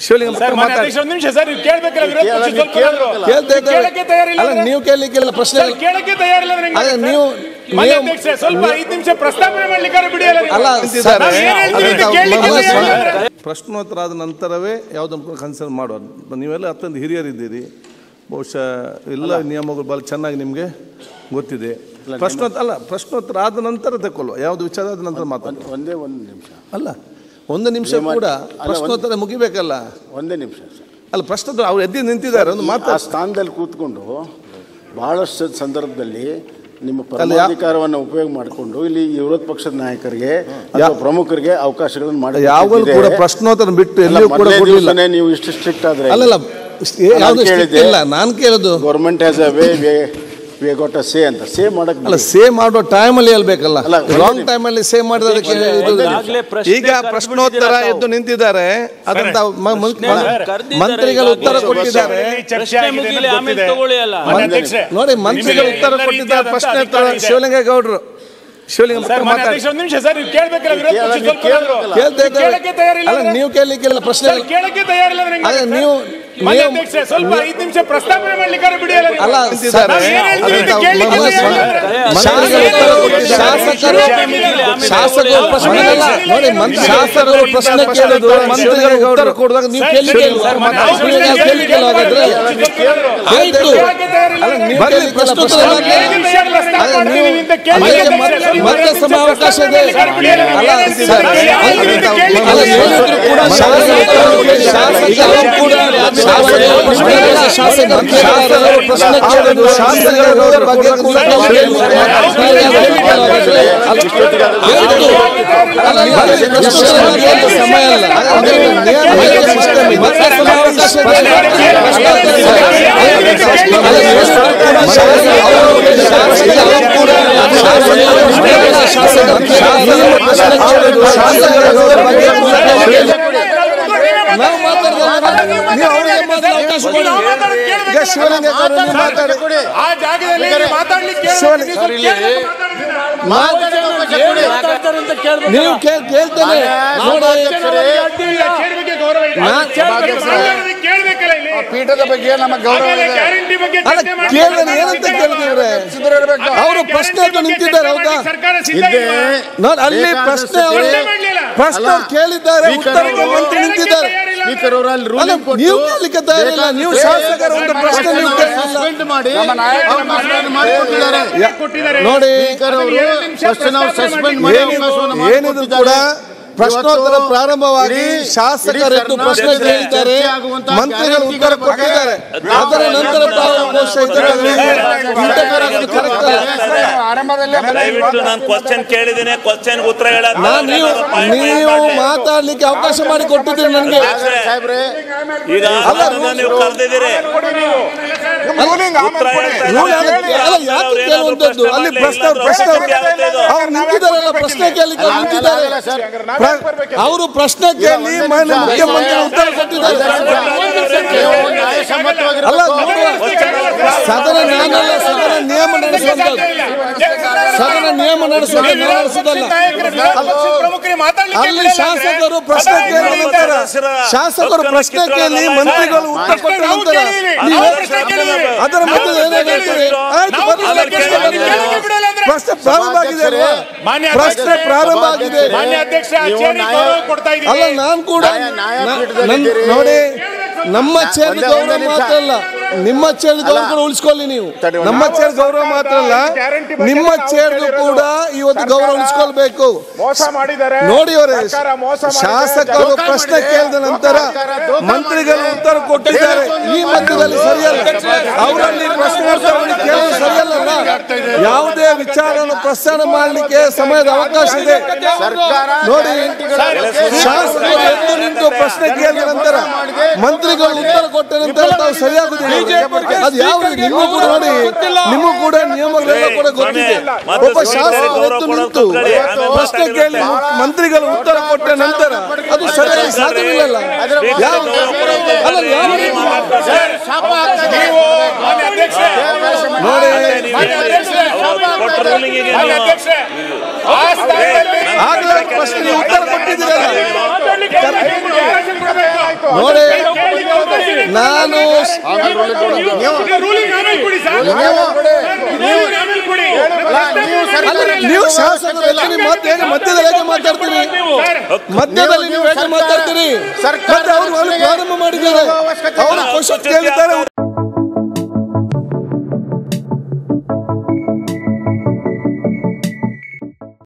ಶಿವಲಿಂಗ sir ಮಾನ್ಯ ಅಧ್ಯಕ್ಷ ಒಂದು ನಿಮಿಷ ಸರ್ ನೀವು ಕೇಳಬೇಕಲ್ಲ ವಿರೋಧ ಪಕ್ಷ ಕೇಳ- ಸ್ವಲ್ಪ ಕೇಳ್ಬೇಕಲ್ಲ. ಏನಾದ್ರು. ಕೇಳ್ತಾ ಇದ್ದಾರೆ. ಕೇಳಕ್ಕೆ ತಯಾರಿಲ್ಲ ಅಲ್ಲ ಅಂದ್ರೆ? ನೀವು ಕೇಳಲಿಕ್ಕಿಲ್ಲ ಪ್ರಶ್ನೆ ಸರ್ ಕೇಳಕ್ಕೆ ತಯಾರಿಲ್ಲ ಅಂದ್ರೆ ಹೆಂಗೆ ಅದೇ ಸರ್? ನೀವು ಮಾನ್ಯ ನೀವು- ಅಧ್ಯಕ್ಷ ಸ್ವಲ್ಪ ಐದು ನಿಮಿಷ ಪ್ರಸ್ತಾವನೆ ಮಾಡ್ಲಿಕ್ಕೆ ಬಿಡಿಯಲ್ಲ ನೀವು. ಅಲ್ಲ ಸರ್, ನಾವು ಏನ್ ಹೇಳ್ತೀವಿ ಅದನ್ನ ಅಂತ ಕೇಳಲಿಕ್ಕೆ ಮಹಾ- ತಯಾರಿಲ್ಲ ಅಂದ್ರೆ? ಪ್ರಶ್ನೋತ್ತರ ಆದ ನಂತರವೇ ಯಾವುದನ್ನು ಕನ್ಸರ್ನ್ ಮಾಡೋದು ನೀವೆಲ್ಲ ಅತ್ಯಂತ ಹಿರಿಯರಿದ್ದೀರಿ ಬಹುಶಃ ಎಲ್ಲ ನಿಯಮಗಳು ಭಾಳ ಚೆನ್ನಾಗಿ ನಿಮಗೆ ಗೊತ್ತಿದೆ ಪ್ರಶ್ನೋತ್ತರ ಅಲ್ಲ ಪ್ರಶ್ನೋತ್ತರ ಆದ ನಂತರ ತಗೊಳ್ಳುವ ಯಾವುದು ವಿಚಾರ ಆದ ನಂತರ ಮಾತಾಡುವ ಒಂದೇ ಒಂದು ನಿಮಿಷ ಅಲ್ಲ ಒಂದು ನಿಮಿಷ ಕೂಡ ಪ್ರಶ್ನೋತ್ತರ ಮುಗಿಬೇಕಲ್ಲ ಒಂದೇ ನಿಮಿಷ ಸರ್ ಅಲ್ಲ ಪ್ರಶ್ನೋತ್ತರ ಅವ್ರು ಎದ್ದು ನಿಂತಿದ್ದಾರೆ ಒಂದು ಆ ಮಾತಾಡ ಸ್ಥಾನದಲ್ಲಿ ಕೂತ್ಕೊಂಡು ಬಹಳಷ್ಟು ಸಂದರ್ಭದಲ್ಲಿ ನಿಮ್ಮ ಅಲ್ಲ, ಯಾ- ಪರಮಾಧಿಕಾರವನ್ನು ಉಪಯೋಗ ಮಾಡಿಕೊಂಡು ಇಲ್ಲಿ ವಿರೋಧ ಪಕ್ಷದ ನಾಯಕರಿಗೆ ಅಥವಾ ಪ್ರಮುಖರಿಗೆ ಅವಕಾಶಗಳನ್ನು ಮಾಡಿ ಯಾವಾಗಲೂ ಕೂಡ ಪ್ರಶ್ನೋತ್ತರ ಬಿಟ್ಟು ಎಲ್ಲಿಯೂ ಕೂಡ ಕೊಡಲಿಲ್ಲ ನೀವು ಇಷ್ಟು ಸ್ಟ್ರಿಕ್ಟ್ ಆದ್ರೆ ಅಲ್ಲಲ್ಲ ಯಾವುದು ಕೇಳಿದ್ದೆ. ಇಲ್ಲ ನಾನು ಕೇಳೋದು government has a way way we got a say ಅಂತ ಸೇ ಮಾಡಕ್ ಅಲ್ಲ ಸೇವ್ ಮಾಡೋ ಟೈಮಲ್ಲಿ ಹೇಳ್ಬೇಕಲ್ಲ ಅಲ್ಲ, ರಾಂಗ್ ಟೈಮಲ್ಲಿ ಸೇವ್ ಮಾಡಿದಕ್ಕೆ ಇದು ಇಲ್ಲ. ಈಗಾಗ್ಲೇ ಪ್ರಶ್ನೆ ಈಗ ಪ್ರಶ್ನೋತ್ತರ ಕರ್ದ್ಬಿಟ್ಟಿದ್ದೀರಾ ಎದ್ದು ನಿಂತಿದ್ದಾರೆ ಅದಂತ ಮ- ಮ- ಪ್ರಶ್ನೆ ಕರ್ದಿದ್ದಾರೆ ಮಂತ್ರಿಗಳು ಉತ್ತರ ಈಗಾಗ್ಲೇ. ಕೊಟ್ಟಿದ್ದಾರೆ ಇಲ್ಲಿ ಚರ್ಚೆ ಪ್ರಶ್ನೆ ಆಗಿದೆ ಮುಗಿಲಿ, ಅಂತ ಆಮೇಲೆ ಗೊತ್ತಿದೆ. ತಗೊಳ್ಳಿ ಅಲ್ಲ. ಮಾನ್ಯ ಅಧ್ಯಕ್ಷೆ, ನೋಡಿ ಮಂತ್ರಿಗಳು ನಿಮಗೆ ಉತ್ತರ ಎಲ್ಲ ಕೊಟ್ಟಿದ್ದಾರೆ ರೀತಿಯಾದಂತಹ ಪ್ರಶ್ನೆ ಅಧಿಕಾರ ಇದೆ. ಶಿವಲಿಂಗೇಗೌಡರು ಶಿವಲಿಂಗ ಸರ್ ಮಾನ್ಯ ಅಧ್ಯಕ್ಷ ಒಂದು ನಿಮಿಷ ಸರ್ ನೀವು ಕೇಳಬೇಕಲ್ಲ ವಿರೋಧ ಪಕ್ಷ ಕೇಳ- ಸ್ವಲ್ಪ ಏನಾದ್ರು. ಕೇಳ್ಬೇಕಲ್ಲ. ಕೇಳ್ತಾ ಇದ್ದಾರೆ. ಕೇಳಕ್ಕೆ ತಯಾರಿಲ್ಲ ಅಲ್ಲ ಅಂದ್ರೆ? ನೀವು ಕೇಳಲಿಕ್ಕಿಲ್ಲ ಪ್ರಶ್ನೆ ಸರ್ ಕೇಳಕ್ಕೆ ತಯಾರಿಲ್ಲ ಅಂದ್ರೆ ಹೆಂಗೆ ಅದೇ ಸರ್? ನೀವು ಮಾನ್ಯ ನೀವು- ಅಧ್ಯಕ್ಷ ಸ್ವಲ್ಪ ಐದು ನಿಮಿಷ ಪ್ರಸ್ತಾವನೆ ಮಾಡ್ಲಿಕ್ಕೆ ಬಿಡಿಯಲ್ಲ ನೀವು. ಅಲ್ಲ ನಾವು ಏನ್ ಹೇಳ್ತೀವಿ ಅಂತ ಕೇಳಲಿಕ್ಕೆ ತಯಾರಿಲ್ಲ ಅಂದ್ರೆ? ಶಾಸಕರು ಶಾಸಕರು ಶಾಸಕರು ಪ್ರಶ್ನೆ ಅಲ್ಲ. ನೋಡಿ ಮಂತ್ರಿ ಶಾಸಕರು ಪ್ರಶ್ನೆ ಕೇಳಿದ್ರು ಮಂತ್ರಿಗಳು ಉತ್ತರ ಕೊಡಿದಾಗ ನೀವು ಕೇಳಲಿಕ್ಕೆ ಸರ್, ಮಾನ್ಯ ನಾವು ಅಧ್ಯಕ್ಷ ನೀವು ಕೇಳಲಿಕ್ಕೆ ಹಾಗಾದ್ರೆ ಆಯ್ತು ಕೇಳಕ್ಕೆ ತಯಾರಿಲ್ಲ ಅಲ್ಲ ಅಂದ್ರೆ? ನೀವು ಬರ್ಲಿ, ಕೇಳಲಿಕ್ಕಿಲ್ಲ ಪ್ರಶ್ನೋತ್ತರ ಪ್ರಶ್ನೆ ನಾವು ಏನ್ ನಿಮಿಷ ಪ್ರಸ್ತಾವ ಅಲ್ಲ, ಮಾಡ್ತೀವಿ ನೀವು- ಅಂತ ಕೇಳಲಿಕ್ಕೆ ಅದಕ್ಕೆ ಅಧ್ಯಕ್ಷ ಮತ್ತೆ- ಸರ್, ಮತ್ತೆ ಐದು ನಿಮಿಷ ಸಮಯ ಅವಕಾಶ ಇದೆ. ಪ್ರಸ್ತಾವ ಬಿಡಿಯಲ್ಲ, ನಾವು ಅಲ್ಲ, ಏನ್ ಹೇಳ್ತೀವಿ ಸರ್, ಅಂತ ಅಲ್ಲ, ಕೇಳಲಿಕ್ಕೆ ಅಲ್ಲ, ಕೇಳಲಿಕ್ಕೆ ಅಲ್ಲ, ಹೇಳಿದ್ರು ಕೂಡ ಶಾಸಕರು ಶಾಸಕರು ಕೂಡ ಶಾಸಕರು ಪ್ರಶ್ನೆ ಕೇಳಿದ್ರು, ಶಾಸಕರು ಶಾಸಕರು ಪ್ರಶ್ನೆ ಕೇಳಿದ್ರು ಶಾಸಕರು ಅದರ ಬಗ್ಗೆ ಉತ್ತರ ಕೇಳಿದ್ರು. ಆಯ್ತು. ಅಲ್ಲ, ಅಲ್ಲ, ಪ್ರಶ್ನೋತ್ತರ ಮಾಡುವಂತ ಸಮಯ ಅಲ್ಲ ಅದು ನೇರ ಸಿಸ್ಟಮ್ ಇದೆ. ಮತ್ತೆ ಸಮಯ ಅವಕಾಶ ಇದೆ. ಪ್ರಶ್ನೋತ್ತರ ಇದೆ. ಅಲ್ಲ, ಶಾಸಕರು ಕೂಡ ಶಾಸಕರು ಶಾಸಕರು ಕೂಡ ಶಾಸಕರು ಶಾಸಕರು ಶಾಸಕರು ಪ್ರಶ್ನೆ ಕೇಳಿದ್ರು ಶಾಸಕರು ಅದರ ಬಗ್ಗೆ ಉತ್ತರ ಕೇಳಿದ್ರು. ನಾವು ಮಾತಾಡಿದ್ರೆ ನೀವು ಅವರಿಗೆ ಮಾತಾಡೋ ಅವಕಾಶ ಕೊಡಿ ಈಗ ಶಿವಲಿಂಗ ಅವರು ನೀವು ಮಾತಾಡಿ ಆ ಜಾಗದಲ್ಲಿ ಮಾತಾಡ್ಲಿಕ್ಕೆ ಶಿವಲಿಂಗ ನೀವು ಕೇಳ್- ಕೇಳ್ತೇನೆ ನೋಡಿ ನಾ- ಕೇಳ್ಬೇಕಲ್ಲ ಇಲ್ಲಿ ಪೀಠದ ಬಗ್ಗೆ ನಮ್ಮ ಗೌರವ ಆಮೇಲೆ ಇದೆ ಗ್ಯಾರಂಟಿ ಬಗ್ಗೆ ಅಲ್ಲ ಚರ್ಚೆ ಮಾಡ್ಬೇಕು. ಕೇಳಿದ್ರೆ ಏನಂತ ಕೇಳ್ತಿವ್ರೆ ಅವರು ಪ್ರಶ್ನೆ ಅಂತ ನಿಂತಿದ್ದಾರೆ ಹೌದಾ ಸರ್ಕಾರ ಸಿದ್ಧ ಇಲ್ವಾ? ನೋಡಿ ಅಲ್ಲಿ ಪ್ರಶ್ನೆ ಅವರು ಪ್ರಶ್ನೆ ಮಾಡ್ಲಿಲ್ಲ. ಪ್ರಶ್ನೆ ಅವ್ರು ಕೇಳಿದ್ದಾರೆ ಉತ್ತರಕ್ಕೆ ಮಂತ್ರಿ ನಿಂತಿದ್ದಾರೆ ಸ್ಪೀಕರ್ ಅವರು ಅಲ್ಲಿ ಅಲ್ಲ ರೂಲಿಂಗ್ ಕೊಟ್ಟು ನೀವು ಕೇಳಲಿಕ್ಕೆ ತಯಾರಿಲ್ಲ ನೀವು ಶಾಸಕರ ಒಂದು ಪ್ರಶ್ನೆ ನೀವು ಕೇಳಿಲ್ಲ ಸಸ್ಪೆಂಡ್ ಮಾಡಿ ನಮ್ಮ ನಾಯಕರು ಅವಕಾಶವನ್ನು ಮಾಡಿಕೊಟ್ಟಿದ್ದಾರೆ ಯಾ- ಕೊಟ್ಟಿದ್ದಾರೆ. ನೋಡಿ ಸ್ಪೀಕರ್ ಅವರು ಎರಡು ನಿಮಿಷ ಕ್ವಶನ್ ಅವ್ರು ಪ್ರಸ್ತಾಪ ಸಸ್ಪೆಂಡ್ ಮಾಡಿ. ಮಾಡಿ ಅವಕಾಶವನ್ನು ಏನಿದು ಕೂಡ ಮಾಡಿಕೊಟ್ಟಿದ್ದಾರೆ. ಪ್ರಶ್ನೋತ್ತರ ಇವತ್ತು ಪ್ರಾರಂಭವಾಗಿ ಇಡೀ- ಶಾಸಕರು ಎದ್ದು ಇಡೀ ಪ್ರಶ್ನೆ ಕರ್ನಾಟಕದಲ್ಲಿ ಕೇಳಿದ್ದಾರೆ ಚರ್ಚೆ ಆಗುವಂತ ಮಂತ್ರಿಗಳು ಉತ್ತರ ಗ್ಯಾರಂಟಿಗಳ ಬಗ್ಗೆ ಕೊಟ್ಟಿದ್ದಾರೆ ಅದರ ನಂತರ ತಾವು ಬಹುಶಃ ಇದರಲ್ಲಿ ಇಂಟರ್ಫಿಯರ್ ಕರೆಕ್ಟ್ ಅಲ್ಲ ಆರಂಭದಲ್ಲೇ ದಯವಿಟ್ಟು ನಾನು ಕ್ವಶನ್ ಕೇಳಿದ್ದೀನಿ ಕ್ವಶನ್ ಉತ್ತರ ಹೇಳೋದು ನಾನು ನೀವು ನೀವು ಮಾತಾಡ್ಲಿಕ್ಕೆ ಅವಕಾಶ ಮಾಡಿ ಕೊಟ್ಟಿದ್ದೀರಿ ನನಗೆ ಸಾಹೇಬ್ರೆ ಈಗ ಅದನ್ನ ನೀವು ಕರೆದಿದ್ದೀರಿ ಉತ್ತರ ಹೇಳ್ತಾ ಇಲ್ಲ. ರೂಲ್ ಅದಕ್ಕೆ- ಅಲ್ಲ ಯಾಕೆ ಕೇಳುವಂತದ್ದು ಅಲ್ಲಿ ಪ್ರಶ್ನೆ ಪ್ರಶ್ನೆ ಅವ್ರು ನಿಂತಿದ್ದಾರಲ್ಲ ಪ್ರಶ್ನೆ ಕೇಳಲಿಕ್ಕೆ ಅವ್ರು ನಿಂತಿದ್ದಾರೆ ಅವರು ಪ್ರಶ್ನೆ ಕೇಳಿ ಮಾನ್ಯ ಮುಖ್ಯಮಂತ್ರಿ ಉತ್ತರ ಕೊಟ್ಟಿದ್ದಾರೆ ಅಲ್ಲ ನೋಡುವ ಸದನ ನಾನಲ್ಲ ಸದನ ನಿಯಮ ನಡೆಸುವಂತದ್ದು ಸದನ ನಿಯಮ ನಡೆಸುವಂತ ನಾವು ನಡೆಸುದಲ್ಲ ಅಲ್ಲಿ ಶಾಸಕರು ಪ್ರಶ್ನೆ ಕೇಳಿದ ನಂತರ ಶಾಸಕರು ಪ್ರಶ್ನೆ ಕೇಳಿ ಮಂತ್ರಿಗಳು ಉತ್ತರ ಕೊಟ್ಟ ನಂತರ ನೀವು ಅದರ ಮಧ್ಯೆ ಏನಾಗ್ತದೆ ಆಯ್ತು ಬನ್ನಿ, ಪ್ರಶ್ನೆ ಬನ್ನಿ. ಪ್ರಶ್ನೆ ಪ್ರಾರಂಭ ಆಗಿದೆ ಅಲ್ವಾ? ಪ್ರಶ್ನೆ ಪ್ರಾರಂಭ ಆಗಿದೆ ಮಾನ್ಯ ಅಧ್ಯಕ್ಷ ಆಚಾರ್ಯ ಗೌರವ ಕೊಡ್ತಾ ಅಲ್ಲ ಇದ್ದೀವಿ ನಾನ್ ಕೂಡ ನ್ಯಾಯ- ನ್ಯಾಯ ನಾ- ಪೀಠದಲ್ಲಿ ನನ್- ಇದ್ದೀರಿ. ನೋಡಿ ನಮ್ಮ ಚೇರ್ ಒಂದೇ- ಗೌರವ ಒಂದೇ ನಿಮಿಷ. ಮಾತ್ರ ಅಲ್ಲ ನಿಮ್ಮ ಚೇರ್ ಗೌರವ ಕೂಡ ಉಳಿಸ್ಕೊಳ್ಳಿ ನೀವು ತಡಿ ಒಂದು ನಮ್ಮ ಚೇರ್ ಗೌರವ ಮಾತ್ರ ಅಲ್ಲ ಗ್ಯಾರಂಟಿ ಬಗ್ಗೆ ನಿಮ್ಮ ನಾವು ಚೇರ್ ಹೇಳಿರೋದು. ಕೂಡ ಇವತ್ತು ಗೌರವ ಉಳಿಸ್ಕೊಳ್ಬೇಕು ಮೋಸ ಮಾಡಿದ್ದಾರೆ ನೋಡಿ ಅವರೇ ಸರ್ಕಾರ ಮೋಸ ಮಾಡಿದೆ. ಶಾಸಕರು ಧೋಖಾ ಪ್ರಶ್ನೆ ಮಾಡಿದೆ. ಕೇಳಿದ ನಂತರ ಸರ್ಕಾರ ಧೋಖಾ ಮಂತ್ರಿಗಳು ಮಾಡಿದೆ. ಉತ್ತರ ಕೊಟ್ಟಿದ್ದಾರೆ ಈ ಮಧ್ಯದಲ್ಲಿ ಸರಿಯಲ್ಲ ಅವರಲ್ಲಿ ಪ್ರಶ್ನೋತ್ತರವನ್ನು ಕೇಳಲು ಸರಿಯಲ್ಲ ಯಾವುದೇ ವಿಚಾರವನ್ನು ಪ್ರಸ್ಥಾನ ಮಾಡಲಿಕ್ಕೆ ಸಮಯದ ಅವಕಾಶ ಇದೆ ಸರ್ಕಾರ ನೋಡಿ ಶಾಸಕರು ಎದ್ದು ನಿಂತು ಪ್ರಶ್ನೆ ಕೇಳಿದ ನಂತರ ಮಂತ್ರಿಗಳು ಉತ್ತರ ಕೊಟ್ಟ ನಂತರ ತಾವು ಸರಿಯಾಗುದಿಲ್ಲ ಅದು ಯಾವ ನಿಮಗೂ ಕೂಡ ನೋಡಿ ನಿಮಗೂ ಕೂಡ ನಿಯಮಗಳೆಲ್ಲ ಕೂಡ ಗೊತ್ತಿದೆ ಒಬ್ಬ ಶಾಸಕರು ಎದ್ದು ನಿಂತು ಪ್ರಶ್ನೆ ಕೇಳಿ ಮಂತ್ರಿಗಳು ಉತ್ತರ ಕೊಟ್ಟ ನಂತರ ಅದು ಸರಿಯಾಗಿ ಸಾಧ್ಯವಿಲ್ಲಲ್ಲ ಯಾವ ಅಲ್ಲ ಯಾವ ರೀತಿ ನೀವು ಮಾನ್ಯ ಅಧ್ಯಕ್ಷ ನೋಡಿ ಮಾನ್ಯ ಅಧ್ಯಕ್ಷ ಕೊಟ್ಟ ruling ಗೆ ಮಾನ್ಯ ನೀವು- ಅಧ್ಯಕ್ಷ ಆ ಸ್ಥಾನದಲ್ಲಿ ಆಗ್ಲೇ ಪ್ರಶ್ನೆಗೆ ಉತ್ತರ ಕೊಟ್ಟಿದ್ದೀರಲ್ಲ ಮಾತಾಡ್ಲಿಕ್ಕೆ ಅವಕಾಶ ಕೊಡ್ಬೇಕು. ನೋಡಿ ನಾನು ರೂಲಿಂಗ್ ಆಮೇಲೆ ಕೊಡಿ ಸರ್ ನೀವು ರೂಲಿಂಗ್ ಆಮೇಲೆ ಕೊಡಿ ನೀವು ಸರ್ಕಾರ ನೀವು ಶಾಸಕರು ಎಲ್ಲ ನೀವು ಮತ್ತೆ ಹೇಗೆ ಮಧ್ಯದಲ್ಲಿ ಹೇಗೆ ಮಾತಾಡ್ತೀರಿ ಮಧ್ಯದಲ್ಲಿ ನೀವು ಹೇಗೆ ಮಾತಾಡ್ತೀರಿ ಸರ್ಕಾರ ಮತ್ತೆ ಅವರು ಪ್ರಾರಂಭ ಮಾಡಿದ್ದಾರೆ ಅವರು ಕ್ವಶನ್ ಕೇಳಿದ್ದಾರೆ